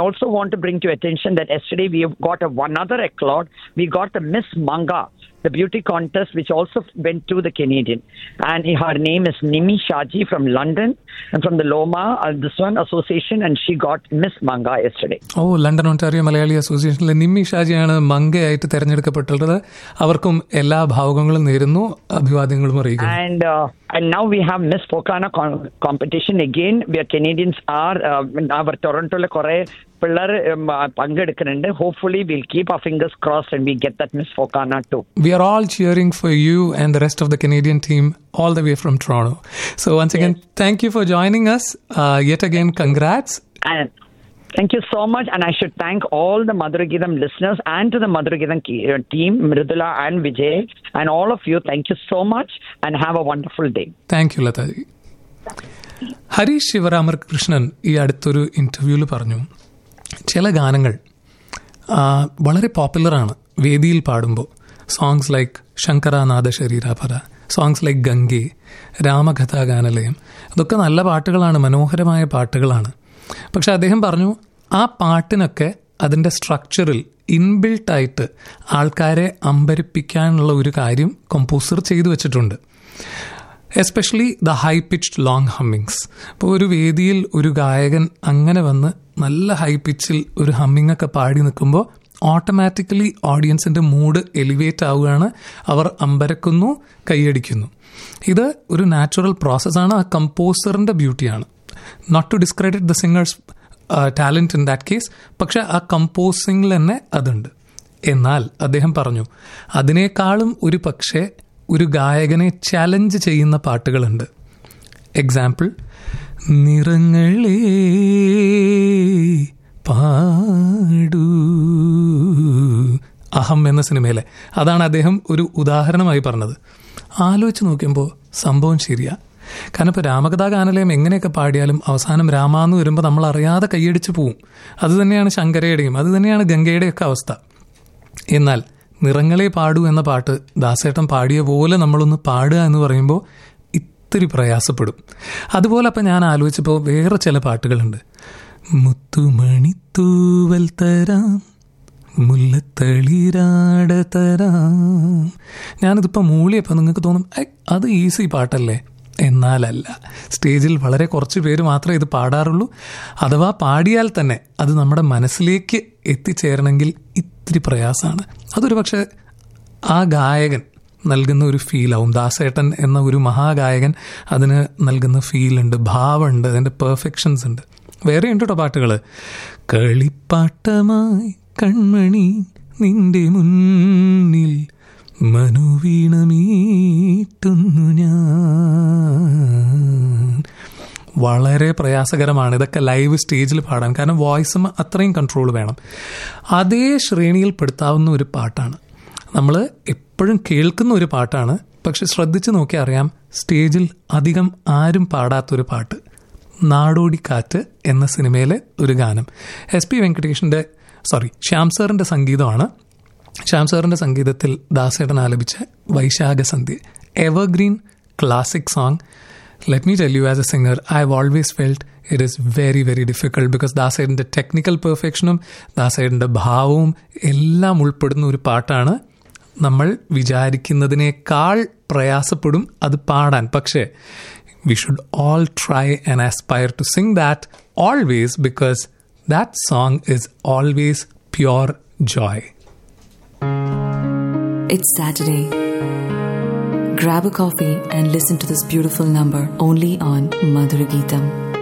also want to bring to your attention that yesterday we have got a, one other accolade. We got the Miss Manga, the beauty contest, which also went to the Canadian. And her name is Nimi Shaji from London and from the Loma, uh, this one association, and she got Miss Manga yesterday. Oh London Ontario Malayali അസോസിയേഷനിലെ നിമ്മി ഷാജിയാണ് മങ്കയായിട്ട് തെരഞ്ഞെടുക്കപ്പെട്ടുള്ളത് അവർക്കും എല്ലാ ഭാവുകങ്ങളും നേരുന്നു അഭിവാദ്യങ്ങളും അറിയിക്കുന്നു And uh, and now we have Miss Pokana con- competition again. Where Canadians are uh, our Toronto kore പിള്ളേർ പങ്കെടുക്കുന്നുണ്ട് hopefully will keep our fingers cross and we get that miss FOKANA to We are all cheering for you and the rest of the Canadian team all the way from Toronto. So, once again, thank you for joining us. Uh, yet again, congrats. And thank you so much. And I should thank all the Madhuragidam listeners and to the Madhuragidam ki- uh, team, Mridula and Vijay, and all of you. Thank you so much and have a wonderful day. Thank you Lataji Harish Sivaramakrishnan ഈ അടുത്തൊരു ഇന്റർവ്യൂവിൽ പറഞ്ഞു ചില ഗാനങ്ങൾ ആ, വളരെ പോപ്പുലറാണ് വേദിയിൽ പാടുമ്പോൾ സോങ്സ് ലൈക്ക് ശങ്കരാനാഥ ശരീരാഭര സോങ്സ് ലൈക്ക് ഗംഗെ രാമകഥാ ഗാനലയം അതൊക്കെ നല്ല പാട്ടുകളാണ് മനോഹരമായ പാട്ടുകളാണ് പക്ഷെ അദ്ദേഹം പറഞ്ഞു ആ പാട്ടിനൊക്കെ അതിൻ്റെ സ്ട്രക്ചറിൽ ഇൻബിൽട്ടായിട്ട് ആൾക്കാരെ അമ്പരിപ്പിക്കാനുള്ള ഒരു കാര്യം കമ്പോസർ ചെയ്തു വെച്ചിട്ടുണ്ട് especially the high pitched long hummings ഇപ്പോൾ ഒരു വേദിയിൽ ഒരു ഗായകൻ അങ്ങനെ വന്ന് നല്ല ഹൈ പിച്ചിൽ ഒരു ഹമ്മിങ് ഒക്കെ പാടി നിൽക്കുമ്പോൾ ഓട്ടോമാറ്റിക്കലി ഓഡിയൻസിന്റെ മൂഡ് എലിവേറ്റ് ആവുകയാണ് അവർ അമ്പരക്കുന്നു കൈയടിക്കുന്നു ഇത് ഒരു നാച്ചുറൽ പ്രോസസ്സാണ് ആ കമ്പോസറിന്റെ ബ്യൂട്ടിയാണ് not to discredit the singers talent in that case പക്ഷെ ആ കമ്പോസിംഗിൽ തന്നെ അതുണ്ട് എന്നാൽ അദ്ദേഹം പറഞ്ഞു അതിനേക്കാളും ഒരു പക്ഷേ ഒരു ഗായകനെ ചലഞ്ച് ചെയ്യുന്ന പാട്ടുകളുണ്ട് എക്സാമ്പിൾ നിറങ്ങളേ പാടൂ അഹം എന്ന സിനിമയിലെ അതാണ് അദ്ദേഹം ഒരു ഉദാഹരണമായി പറഞ്ഞത് ആലോചിച്ച് നോക്കുമ്പോൾ സംഭവം ശരിയാ കാരണം ഇപ്പോൾ രാമകഥാ ഗാനലയം എങ്ങനെയൊക്കെ പാടിയാലും അവസാനം രാമാന്ന് വരുമ്പോൾ നമ്മൾ അറിയാതെ കൈയടിച്ച് പോവും അത് തന്നെയാണ് ശങ്കരയുടെയും അത് തന്നെയാണ് ഗംഗയുടെയൊക്കെ അവസ്ഥ എന്നാൽ നിറങ്ങളെ പാടൂ എന്ന പാട്ട് ദാസേട്ടൻ പാടിയ പോലെ നമ്മളൊന്ന് പാടുക എന്ന് പറയുമ്പോൾ ഇത്തിരി പ്രയാസപ്പെടും അതുപോലെ അപ്പം ഞാൻ ആലോചിച്ചപ്പോൾ വേറെ ചില പാട്ടുകളുണ്ട് മുത്തുമണിത്തൂവൽ തരാം മുല്ലത്തളിരാട തരാം ഞാനിതിപ്പോൾ മൂളിയപ്പോൾ നിങ്ങൾക്ക് തോന്നും "ഐ, അത് ഈസി പാട്ടല്ലേ എന്നാലല്ല സ്റ്റേജിൽ വളരെ കുറച്ച് പേര് മാത്രമേ ഇത് പാടാറുള്ളൂ അഥവാ പാടിയാൽ തന്നെ അത് നമ്മുടെ മനസ്സിലേക്ക് എത്തിച്ചേരണമെങ്കിൽ ഇത്തിരി പ്രയാസമാണ് അതൊരു പക്ഷേ ആ ഗായകൻ നൽകുന്ന ഒരു ഫീലാവും ദാസേട്ടൻ എന്ന ഒരു മഹാഗായകൻ അതിന് നൽകുന്ന ഫീലുണ്ട് ഭാവമുണ്ട് അതിൻ്റെ പെർഫെക്ഷൻസ് ഉണ്ട് വേറെ ഉണ്ട് കേട്ടോ പാട്ടുകൾ കളിപ്പാട്ടമായി കൺമണി നിന്റെ മുന്നിൽ മനുവീണമീട്ടുന്നു ഞാൻ വളരെ പ്രയാസകരമാണ് ഇതൊക്കെ ലൈവ് സ്റ്റേജിൽ പാടാൻ കാരണം വോയിസും അത്രയും കൺട്രോൾ വേണം അതേ ശ്രേണിയിൽ പെടുത്താവുന്ന ഒരു പാട്ടാണ് നമ്മൾ എപ്പോഴും കേൾക്കുന്ന ഒരു പാട്ടാണ് പക്ഷെ ശ്രദ്ധിച്ച് നോക്കി അറിയാം സ്റ്റേജിൽ അധികം ആരും പാടാത്തൊരു പാട്ട് നാടോടിക്കാറ്റ് എന്ന സിനിമയിലെ ഒരു ഗാനം എസ് പി വെങ്കടേഷിൻ്റെ സോറി ശ്യാം സാറിൻ്റെ സംഗീതമാണ് ശ്യാം സാറിൻ്റെ സംഗീതത്തിൽ ദാസേട്ടൻ ആലപിച്ച Vaishakha Sandhya evergreen classic song let me tell you as a singer I have always felt it is very very difficult because ദാസേടിൻ്റെ ടെക്നിക്കൽ പെർഫെക്ഷനും ദാസേടിൻ്റെ ഭാവവും എല്ലാം ഉൾപ്പെടുന്ന ഒരു പാട്ടാണ് നമ്മൾ വിചാരിക്കുന്നതിനേക്കാൾ പ്രയാസപ്പെടും അത് പാടാൻ പക്ഷേ we should all try and aspire to sing that always because that song is always pure joy It's Saturday. Grab a coffee and listen to this beautiful number only on Madhura Geetam.